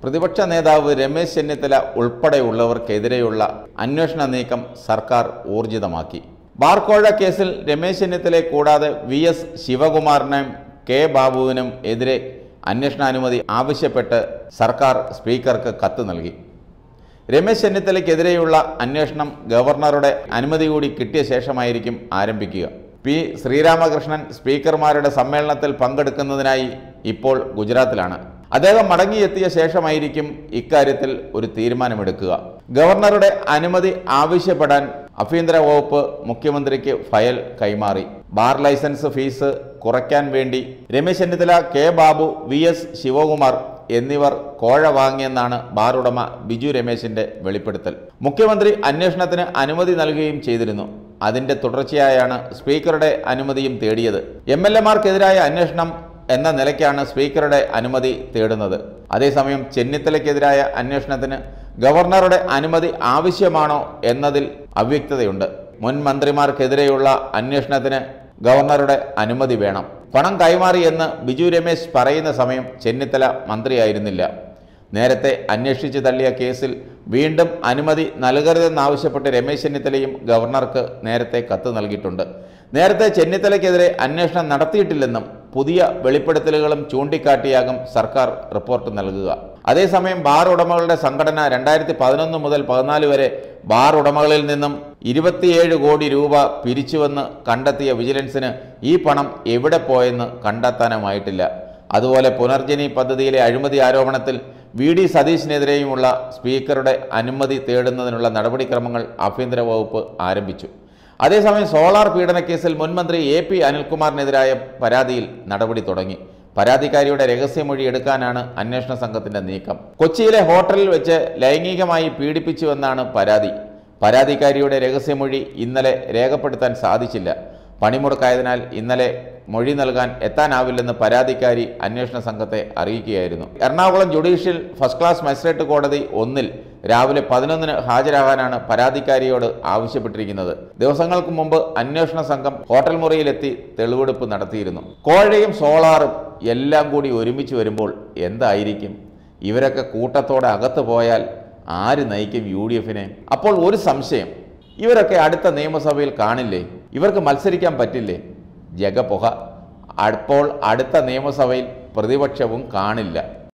പ്രതിപക്ഷ നേതാവ് രമേശ് ചെന്നിത്തല ഉൾപ്പെടെയുള്ളവർക്കെതിരെയുള്ള അന്വേഷണ നീക്കം സർക്കാർ ഊർജിതമാക്കി ബാർക്കോഴ കേസിൽ രമേശ് ചെന്നിത്തലയെ കൂടാതെ വി എസ് ശിവകുമാറിനും കെ ബാബുവിനും എതിരെ അന്വേഷണാനുമതി ആവശ്യപ്പെട്ട് സർക്കാർ സ്പീക്കർക്ക് കത്ത് നൽകി രമേശ് ചെന്നിത്തലയ്ക്കെതിരെയുള്ള അന്വേഷണം ഗവർണറുടെ അനുമതി കൂടി കിട്ടിയ ശേഷമായിരിക്കും ആരംഭിക്കുക പി ശ്രീരാമകൃഷ്ണൻ സ്പീക്കർമാരുടെ സമ്മേളനത്തിൽ പങ്കെടുക്കുന്നതിനായി ഇപ്പോൾ ഗുജറാത്തിലാണ് അദ്ദേഹം മടങ്ങിയെത്തിയ ശേഷമായിരിക്കും ഇക്കാര്യത്തിൽ ഒരു തീരുമാനമെടുക്കുക ഗവർണറുടെ അനുമതി ആവശ്യപ്പെടാൻ ആഭ്യന്തര വകുപ്പ് മുഖ്യമന്ത്രിക്ക് ഫയൽ കൈമാറി ബാർ ലൈസൻസ് ഫീസ് കുറയ്ക്കാൻ വേണ്ടി Ramesh Chennithala K Babu V S Sivakumar എന്നിവർ കോഴ വാങ്ങിയെന്നാണ് ബാർ ഉടമ ബിജു രമേശിന്റെ വെളിപ്പെടുത്തൽ മുഖ്യമന്ത്രി അന്വേഷണത്തിന് അനുമതി നൽകുകയും ചെയ്തിരുന്നു അതിന്റെ തുടർച്ചയായാണ് സ്പീക്കറുടെ അനുമതിയും തേടിയത് എം എൽ എമാർക്കെതിരായ അന്വേഷണം എന്ന നിലയ്ക്കാണ് സ്പീക്കറുടെ അനുമതി തേടുന്നത് അതേസമയം ചെന്നിത്തലയ്ക്കെതിരായ അന്വേഷണത്തിന് ഗവർണറുടെ അനുമതി ആവശ്യമാണോ എന്നതിൽ അവ്യക്തതയുണ്ട് മുൻ മന്ത്രിമാർക്കെതിരെയുള്ള അന്വേഷണത്തിന് ഗവർണറുടെ അനുമതി വേണം പണം കൈമാറി എന്ന് ബിജു രമേശ് പറയുന്ന സമയം ചെന്നിത്തല മന്ത്രിയായിരുന്നില്ല നേരത്തെ അന്വേഷിച്ച് തള്ളിയ കേസിൽ വീണ്ടും അനുമതി നൽകരുതെന്നാവശ്യപ്പെട്ട് രമേശ് ചെന്നിത്തലയും ഗവർണർക്ക് നേരത്തെ കത്ത് നൽകിയിട്ടുണ്ട് നേരത്തെ ചെന്നിത്തലയ്ക്കെതിരെ അന്വേഷണം നടത്തിയിട്ടില്ലെന്നും പുതിയ വെളിപ്പെടുത്തലുകളും ചൂണ്ടിക്കാട്ടിയാകും സർക്കാർ റിപ്പോർട്ട് നൽകുക അതേസമയം ബാർ ഉടമകളുടെ സംഘടന രണ്ടായിരത്തി പതിനൊന്ന് മുതൽ പതിനാല് വരെ ബാർ ഉടമകളിൽ നിന്നും ഇരുപത്തിയേഴ് കോടി രൂപ പിരിച്ചുവെന്ന് കണ്ടെത്തിയ വിജിലൻസിന് ഈ പണം എവിടെ പോയെന്ന് കണ്ടെത്താനുമായിട്ടില്ല അതുപോലെ പുനർജനി പദ്ധതിയിലെ അഴിമതി ആരോപണത്തിൽ വി ഡി സതീശിനെതിരെയുമുള്ള സ്പീക്കറുടെ അനുമതി തേടുന്നതിനുള്ള നടപടിക്രമങ്ങൾ ആഭ്യന്തര വകുപ്പ് ആരംഭിച്ചു അതേസമയം സോളാർ പീഡനക്കേസിൽ മുൻമന്ത്രി എ പി അനിൽകുമാറിനെതിരായ പരാതിയിൽ നടപടി തുടങ്ങി പരാതിക്കാരിയുടെ രഹസ്യമൊഴി എടുക്കാനാണ് അന്വേഷണ സംഘത്തിന്റെ നീക്കം കൊച്ചിയിലെ ഹോട്ടലിൽ വെച്ച് ലൈംഗികമായി പീഡിപ്പിച്ചുവെന്നാണ് പരാതി പരാതിക്കാരിയുടെ രഹസ്യമൊഴി ഇന്നലെ രേഖപ്പെടുത്താൻ സാധിച്ചില്ല പണിമുടക്കായതിനാൽ ഇന്നലെ മൊഴി നൽകാൻ എത്താനാവില്ലെന്ന് പരാതിക്കാരി അന്വേഷണ സംഘത്തെ അറിയിക്കുകയായിരുന്നു Ernakulam judicial first class magistrate കോടതി ഒന്നിൽ രാവിലെ പതിനൊന്നിന് ഹാജരാകാനാണ് പരാതിക്കാരിയോട് ആവശ്യപ്പെട്ടിരിക്കുന്നത് ദിവസങ്ങൾക്ക് മുമ്പ് അന്വേഷണ സംഘം ഹോട്ടൽ മുറിയിലെത്തി തെളിവെടുപ്പ് നടത്തിയിരുന്നു കോഴയും സോളാറും എല്ലാം കൂടി ഒരുമിച്ച് വരുമ്പോൾ എന്തായിരിക്കും ഇവരൊക്കെ കൂട്ടത്തോടെ അകത്ത് പോയാൽ ആര് നയിക്കും യു ഡി എഫിനെ അപ്പോൾ ഒരു സംശയം ഇവരൊക്കെ അടുത്ത നിയമസഭയിൽ കാണില്ലേ ഇവർക്ക് മത്സരിക്കാൻ പറ്റില്ലേ ജഗപുക അപ്പോൾ അടുത്ത നിയമസഭയിൽ പ്രതിപക്ഷവും കാണില്ല